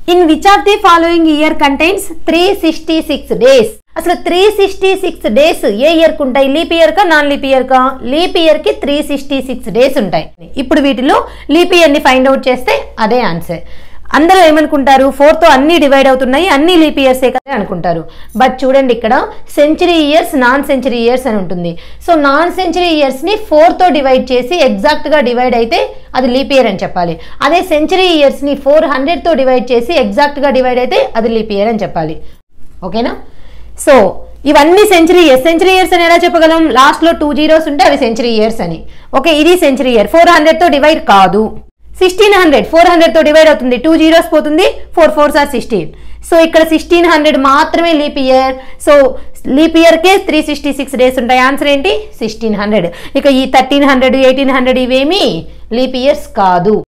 in which of the following year contains three sixty six days అసలు three sixty six days ఏ year కు ఉంటాయి leap year కా non leap year కా leap year కి three sixty six days ఉంటాయి ఇప్పుడు వీటిలో లీప్ ఇయర్ ని ఫైండ్ అవుట్ చేస్తే అదే ఆన్సర్ అందరూ ఏమనుకుంటారు ఫోర్ తో అన్ని డివైడ్ అవుతున్నాయి అన్ని లీప్ ఇయర్సే కదా అనుకుంటారు బట్ చూడండి ఇక్కడ century years non century years అని ఉంటుంది సో నాన్ సెంచరీ ఇయర్స్ ని ఫోర్ తో డివైడ్ చేసి ఎగ్జాక్ట్ గా డివైడ్ అయితే అది లీప్ ఇయర్ అని చెప్పాలి అదే సెంచరీ ఇయర్స్ ని ఫోర్ హండ్రెడ్ తో డివైడ్ చేసి ఎగ్జాక్ట్ గా డివైడ్ అయితే అది లీప్ ఇయర్ అని చెప్పాలి ఓకేనా సో ఇవన్నీ సెంచరీ ఇయర్స్ సెంచరీ ఇయర్స్ అని ఎలా చెప్పగలం లాస్ట్ లో టూ జీరోస్ ఉంటే అవి సెంచరీ ఇయర్స్ అని ఓకే ఇది సెంచరీ ఇయర్ ఫోర్ హండ్రెడ్ తో డివైడ్ కాదు సిక్స్టీన్ హండ్రెడ్ ఫోర్ హండ్రెడ్ తో డివైడ్ అవుతుంది టూ జీరోస్ పోతుంది four fours are sixteen so ఇక్కడ సిక్స్టీన్ హండ్రెడ్ మాత్రమే leap year so leap year కే త్రీ సిక్స్టీ సిక్స్ డేస్ ఉంటాయి ఆన్సర్ ఏంటి సిక్స్టీన్ హండ్రెడ్ ఇక ఈ థర్టీన్ హండ్రెడ్ ఎయిటీన్ హండ్రెడ్ ఇవేమి లీప్ ఇయర్స్ కాదు